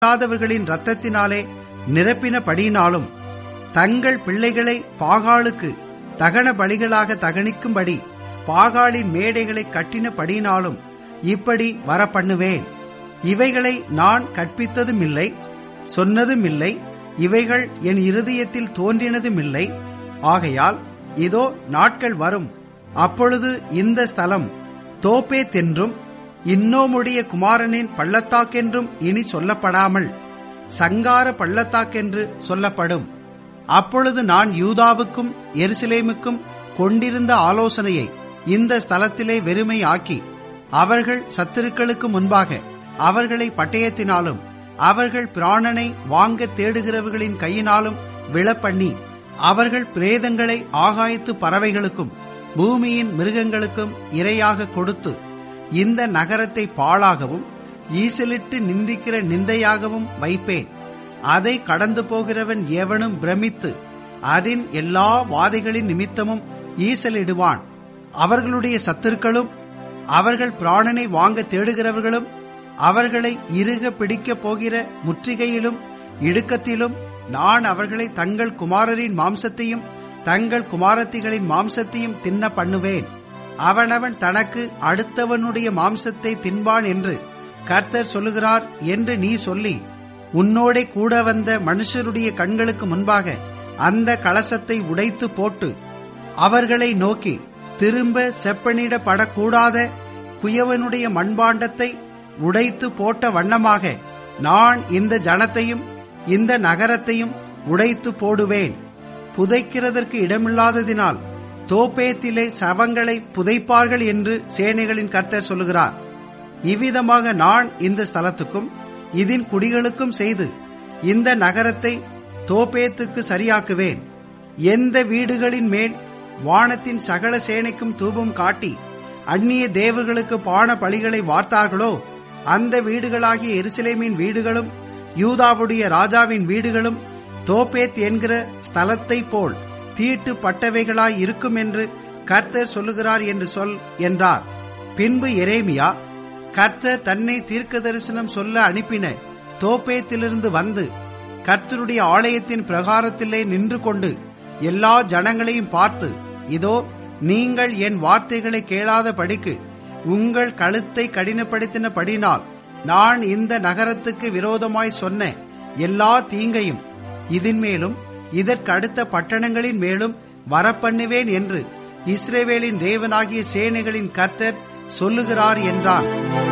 இல்லாதவர்களின் இரத்தத்தினாலே நிரப்பினபடியினாலும் தங்கள் பிள்ளைகளை பாகாலுக்கு தகன பலிகளாக தகனிக்கும்படி பாகாலின் மேடைகளை கட்டினபடியினாலும் இப்படி வரப்பண்ணுவேன் இவைகளை நான் கற்பித்ததும் இல்லை சொன்னதும் இல்லை இவைகள் என் இருதயத்தில் தோன்றினதும் இல்லை ஆகையால் இதோ நாட்கள் வரும் அப்பொழுது இந்த ஸ்தலம் தோப்பேத் என்றும் இன்னோமுடைய குமாரனின் பள்ளத்தாக்கென்றும் இனி சொல்லப்படாமல் சங்கார பள்ளத்தாக்கென்று சொல்லப்படும் அப்பொழுது நான் யூதாவுக்கும் எருசலேமுக்கும் கொண்டிருந்த ஆலோசனையை இந்த ஸ்தலத்திலே வெறுமை ஆக்கி அவர்கள் சத்துருக்களுக்கு முன்பாக அவர்களை பட்டயத்தினாலும் அவர்கள் பிராணனை வாங்க தேடுகிறவர்களின் கையினாலும் விழப்பண்ணி அவர்கள் பிரேதங்களை ஆகாயத்து பறவைகளுக்கும் பூமியின் மிருகங்களுக்கும் இரையாக கொடுத்து இந்த நகரத்தை பாழாகவும் ஈசலிட்டு நிந்திக்கிற நிந்தையாகவும் வைப்பேன் அதை கடந்து போகிறவன் எவனும் பிரமித்து அதன் எல்லா வாதைகளின் நிமித்தமும் ஈசலிடுவான் அவர்களுடைய சத்துருக்களும் அவர்கள் பிராணனை வாங்க தேடுகிறவர்களும் அவர்களை இறுக பிடிக்கப் போகிற முற்றுகையிலும் இடுக்கத்திலும் நான் அவர்களை தங்கள் குமாரரின் மாம்சத்தையும் தங்கள் குமாரத்திகளின் மாம்சத்தையும் தின்ன பண்ணுவேன் அவனவன் தனக்கு அடுத்தவனுடைய மாம்சத்தை தின்பான் என்று கர்த்தர் சொல்லுகிறார் என்று நீ சொல்லி உன்னோடே கூட வந்த மனுஷருடைய கண்களுக்கு முன்பாக அந்த கலசத்தை உடைத்து போட்டு அவர்களை நோக்கி திரும்ப செப்பனிடப்படக்கூடாத குயவனுடைய மண்பாண்டத்தை உடைத்து போட்ட வண்ணமாக நான் இந்த ஜனத்தையும் இந்த நகரத்தையும் உடைத்து போடுவேன் புதைக்கிறதற்கு இடமில்லாததினால் தோப்பேத்திலே சவங்களை புதைப்பார்கள் என்று சேனைகளின் கர்த்தர் சொல்லுகிறார் இவ்விதமாக நான் இந்த ஸ்தலத்துக்கும் இதன் குடிகளுக்கும் செய்து இந்த நகரத்தை தோப்பேத்துக்கு சரியாக்குவேன் எந்த வீடுகளின் மேல் வானத்தின் சகல சேனைக்கும் தூபம் காட்டி அந்நிய தேவர்களுக்கு பான பலிகளை வார்த்தார்களோ அந்த வீடுகளாகிய எருசலேமின் வீடுகளும் யூதாவுடைய ராஜாவின் வீடுகளும் தோப்பேத் என்கிற ஸ்தலத்தை போல் தீட்டு பட்டவைகளாய் இருக்கும் என்று கர்த்தர் சொல்லுகிறார் என்று சொல் என்றார் பின்பு எரேமியா கர்த்தர் தன்னை தீர்க்க தரிசனம் சொல்ல அனுப்பின தோப்பேத்திலிருந்து வந்து கர்த்தருடைய ஆலயத்தின் பிரகாரத்திலே நின்று கொண்டு எல்லா ஜனங்களையும் பார்த்து இதோ நீங்கள் என் வார்த்தைகளை கேளாத படிக்கு உங்கள் கழுத்தை கடினப்படுத்தினபடினால் நான் இந்த நகரத்துக்கு விரோதமாய் சொன்ன எல்லா தீங்கையும் இதன் மேலும் இதற்கு அடுத்த பட்டணங்களின் மேலும் வரப்பண்ணுவேன் என்று இஸ்ரேவேலின் தேவனாகிய சேனைகளின் கர்த்தர் சொல்லுகிறார் என்றான்